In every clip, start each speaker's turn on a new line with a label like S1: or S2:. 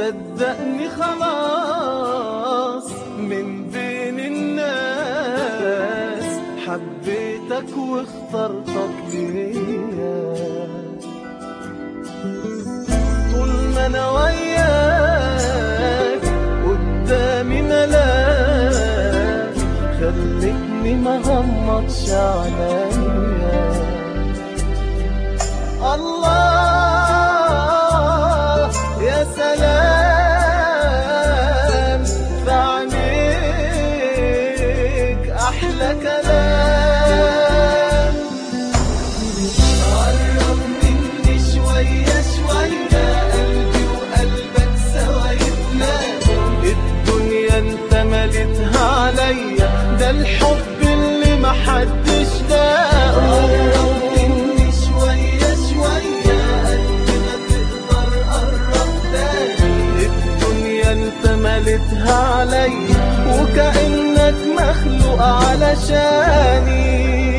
S1: صدقني خلاص من بين الناس حبيتك واخترتك ليا طول ما انا وياك قدامي ملاك خلتني ما غمضش عليا الله يا سلام في عينيك احلى كلام قرب مني شوية شوية قلبي وقلبك سوا يتنادوا الدنيا انت مليتها عليا ده الحب اللي محدش لاقه قرب مني شوية شوية قد ما تقدر قرب تاني الدنيا انت مليتها عليا وكأنك مخلوق علشاني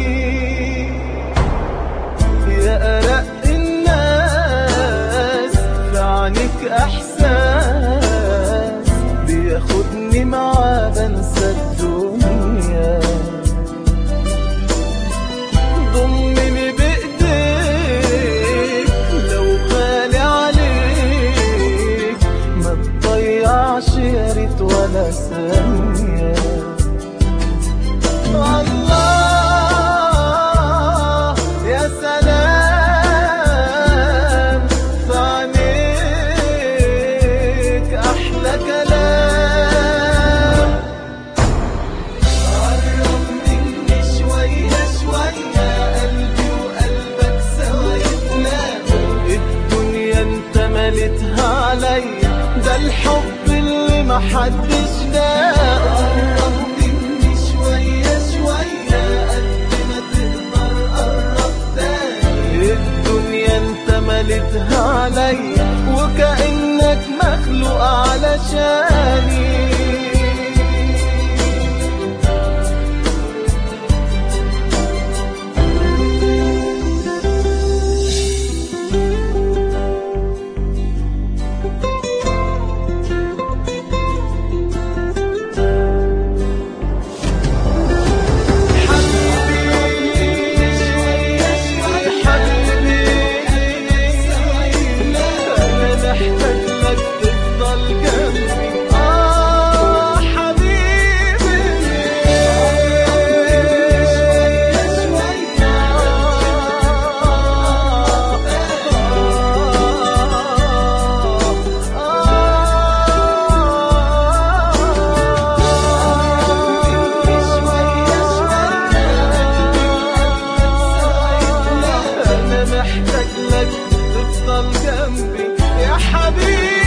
S1: يا أرق الناس في عينيك إحساس بياخدني معاه بنسى الدنيا ضمني بإيديك لو غالي عليك ما تضيعش يا ريت ولا ثانية الله يا سلام في عينيك أحلى كلام قرب مني شوية شوية قلبي وقلبك سوا يتنادوا الدنيا انت مليتها عليا ده الحب اللي محدش لاقه قرب مني شوية شوية قد ما تقدر قرب تاني الدنيا انت مليتها عليا وكأنك مخلوق علشاني أنا محتاج لك تفضل جنبي يا حبيبي